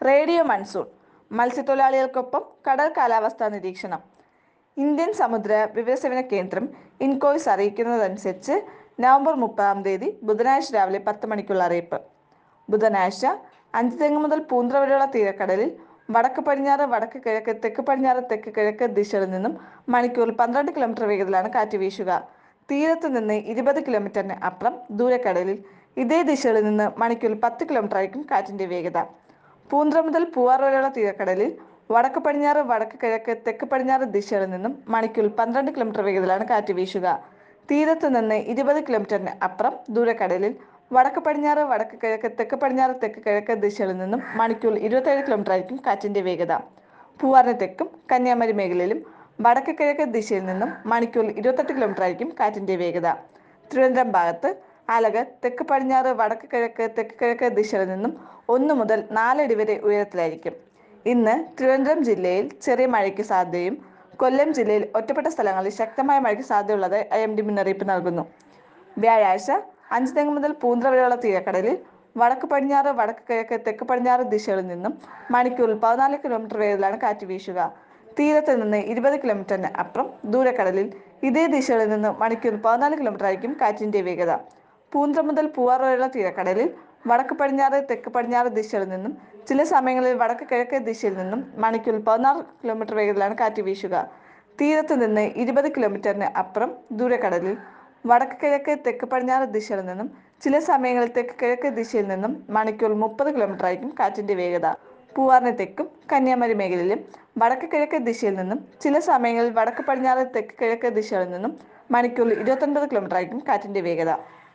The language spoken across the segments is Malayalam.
റേഡിയോ മൺസൂൺ മത്സ്യത്തൊഴിലാളികൾക്കൊപ്പം കടൽ കാലാവസ്ഥാ നിരീക്ഷണം ഇന്ത്യൻ സമുദ്ര വിവരസേവന കേന്ദ്രം ഇൻകോയ്സ് അറിയിക്കുന്നതനുസരിച്ച് നവംബർ മുപ്പതാം തീയതി ബുധനാഴ്ച രാവിലെ പത്ത് മണിക്കുള്ള അറിയിപ്പ് ബുധനാഴ്ച അഞ്ചുതെങ്ങ് മുതൽ പൂന്ത്ര വരെയുള്ള തീരക്കടലിൽ വടക്ക് പടിഞ്ഞാറ് വടക്ക് കിഴക്ക് തെക്ക് പടിഞ്ഞാറ് തെക്ക് കിഴക്ക് ദിശകളിൽ നിന്നും മണിക്കൂറിൽ പന്ത്രണ്ട് കിലോമീറ്റർ വേഗത്തിലാണ് കാറ്റ് വീശുക തീരത്ത് നിന്ന് ഇരുപത് കിലോമീറ്ററിന് അപ്പുറം ദൂരക്കടലിൽ ഇതേ ദിശകളിൽ നിന്ന് മണിക്കൂറിൽ പത്ത് കിലോമീറ്റർ ആയിരിക്കും കാറ്റിന്റെ വേഗത പൂന്ത്ര മുതൽ പൂവാർ വരെയുള്ള തീരക്കടലിൽ വടക്ക് പടിഞ്ഞാറ് വടക്ക് കിഴക്ക് തെക്ക് പടിഞ്ഞാറ് ദിശകളിൽ നിന്നും മണിക്കൂറിൽ പന്ത്രണ്ട് കിലോമീറ്റർ വേഗത്തിലാണ് കാറ്റ് വീശുക തീരത്ത് നിന്ന് ഇരുപത് കിലോമീറ്ററിന് അപ്പുറം ദൂരക്കടലിൽ വടക്ക് പടിഞ്ഞാറ് വടക്ക് കിഴക്ക് തെക്ക് പടിഞ്ഞാറ് തെക്ക് കിഴക്ക് ദിശകളിൽ നിന്നും മണിക്കൂറിൽ ഇരുപത്തേഴ് കിലോമീറ്റർ ആയിരിക്കും കാറ്റിന്റെ വേഗത പൂവാറിന് തെക്കും കന്യാകുമാരി മേഖലയിലും വടക്ക് കിഴക്ക് ദിശയിൽ നിന്നും മണിക്കൂറിൽ ഇരുപത്തെട്ട് കിലോമീറ്റർ ആയിരിക്കും കാറ്റിന്റെ വേഗത തിരുവനന്തപുരം ഭാഗത്ത് അലകൾ തെക്ക് പടിഞ്ഞാറ് വടക്ക് കിഴക്ക് തെക്ക് കിഴക്ക് ദിശകളിൽ നിന്നും ഒന്ന് മുതൽ നാലടി വരെ ഉയരത്തിലായിരിക്കും ഇന്ന് തിരുവനന്തപുരം ജില്ലയിൽ ചെറിയ മഴയ്ക്ക് സാധ്യതയും കൊല്ലം ജില്ലയിൽ ഒറ്റപ്പെട്ട സ്ഥലങ്ങളിൽ ശക്തമായ മഴയ്ക്ക് സാധ്യതയുള്ളത് ഐ എം ഡി മുന്നറിയിപ്പ് നൽകുന്നു വ്യാഴാഴ്ച അഞ്ച് തെങ്ങ് മുതൽ പൂന്ത്ര വരെയുള്ള തീരക്കടലിൽ വടക്ക് പടിഞ്ഞാറ് വടക്ക് കിഴക്ക് തെക്ക് പടിഞ്ഞാറ് ദിശകളിൽ നിന്നും മണിക്കൂറിൽ പതിനാല് കിലോമീറ്റർ വേഗത്തിലാണ് കാറ്റ് വീശുക തീരത്ത് നിന്ന് ഇരുപത് കിലോമീറ്ററിന് അപ്പുറം ദൂരക്കടലിൽ ഇതേ ദിശകളിൽ നിന്ന് മണിക്കൂറിൽ പതിനാല് കിലോമീറ്റർ ആയിരിക്കും കാറ്റിന്റെ വേഗത പൂന്ത്ര മുതൽ പൂവാർ വരെയുള്ള തീരക്കടലിൽ വടക്ക് പടിഞ്ഞാറ് തെക്ക് പടിഞ്ഞാറ് ദിശകളിൽ നിന്നും ചില സമയങ്ങളിൽ വടക്ക് കിഴക്ക് ദിശയിൽ നിന്നും മണിക്കൂറിൽ പതിനാറ് കിലോമീറ്റർ വേഗത്തിലാണ് കാറ്റ് വീശുക തീരത്ത് നിന്ന് ഇരുപത് കിലോമീറ്ററിന് അപ്പുറം ദൂരക്കടലിൽ വടക്ക് കിഴക്ക് തെക്ക് പടിഞ്ഞാറ് ദിശയിൽ നിന്നും ചില സമയങ്ങളിൽ തെക്ക് കിഴക്ക് ദിശയിൽ നിന്നും മണിക്കൂറിൽ മുപ്പത് കിലോമീറ്റർ ആയിരിക്കും കാറ്റിന്റെ വേഗത പൂവാറിന് തെക്കും കന്യാകുമാരി മേഖലയിലും വടക്ക് കിഴക്ക് ദിശയിൽ നിന്നും ചില സമയങ്ങളിൽ വടക്ക് പടിഞ്ഞാറ് തെക്ക് കിഴക്ക് ദിശകളിൽ നിന്നും മണിക്കൂറിൽ ഇരുപത്തൊൻപത് കിലോമീറ്റർ ആയിരിക്കും കാറ്റിന്റെ വേഗത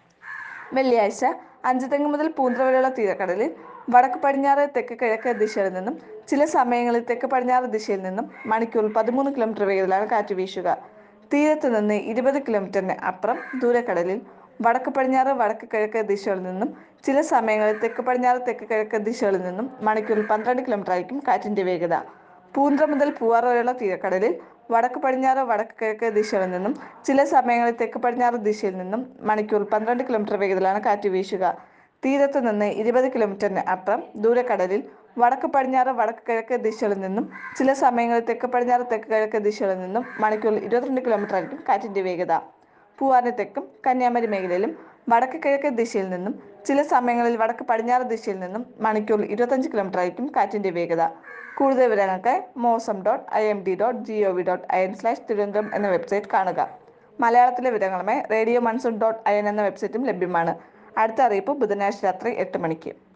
വെള്ളിയാഴ്ച അഞ്ച് തെങ്ങ് മുതൽ പൂന്ത്ര വരെയുള്ള തീരക്കടലിൽ വടക്ക് പടിഞ്ഞാറ് തെക്ക് കിഴക്ക് ദിശയിൽ നിന്നും ചില സമയങ്ങളിൽ തെക്ക് പടിഞ്ഞാറ് ദിശയിൽ നിന്നും മണിക്കൂറിൽ പതിമൂന്ന് കിലോമീറ്റർ വേഗത്തിലാണ് കാറ്റ് വീശുക തീരത്ത് നിന്ന് ഇരുപത് കിലോമീറ്ററിന് അപ്പുറം ദൂരക്കടലിൽ വടക്ക് പടിഞ്ഞാറ് വടക്ക് കിഴക്ക് ദിശകളിൽ നിന്നും ചില സമയങ്ങളിൽ തെക്ക് പടിഞ്ഞാറ് തെക്ക് കിഴക്ക് ദിശകളിൽ നിന്നും മണിക്കൂറിൽ പന്ത്രണ്ട് കിലോമീറ്റർ ആയിരിക്കും കാറ്റിന്റെ വേഗത പൂന്ത്ര മുതൽ പൂവാർ വരെയുള്ള തീരക്കടലിൽ വടക്ക് പടിഞ്ഞാറ് വടക്ക് കിഴക്ക് ദിശകളിൽ നിന്നും ചില സമയങ്ങളിൽ തെക്ക് പടിഞ്ഞാറ് ദിശയിൽ നിന്നും മണിക്കൂറിൽ പന്ത്രണ്ട് കിലോമീറ്റർ വേഗത്തിലാണ് കാറ്റ് വീശുക തീരത്ത് നിന്ന് ഇരുപത് കിലോമീറ്ററിന് അപ്പുറം ദൂരക്കടലിൽ വടക്ക് പടിഞ്ഞാറ് വടക്ക് കിഴക്ക് ദിശകളിൽ നിന്നും ചില സമയങ്ങളിൽ തെക്ക് പടിഞ്ഞാറ് തെക്ക് കിഴക്ക് ദിശകളിൽ നിന്നും മണിക്കൂറിൽ ഇരുപത്തിരണ്ട് കിലോമീറ്റർ ആയിരിക്കും കാറ്റിന്റെ വേഗത പൂവാറിന് തെക്കും കന്യാകുമാരി മേഖലയിലും വടക്ക് കിഴക്ക് ദിശയിൽ നിന്നും ചില സമയങ്ങളിൽ വടക്ക് പടിഞ്ഞാറ് ദിശയിൽ നിന്നും മണിക്കൂറിൽ ഇരുപത്തഞ്ച് കിലോമീറ്റർ ആയിരിക്കും കാറ്റിന്റെ വേഗത കൂടുതൽ വിവരങ്ങൾക്ക് Mausam dot I M D dot G O V dot I N slash Thiruvananthapuram എന്ന വെബ്സൈറ്റ് കാണുക മലയാളത്തിലെ വിവരങ്ങളുമായി radio monsoon dot I N എന്ന വെബ്സൈറ്റും ലഭ്യമാണ് അടുത്ത അറിയിപ്പ് ബുധനാഴ്ച രാത്രി എട്ട് മണിക്ക്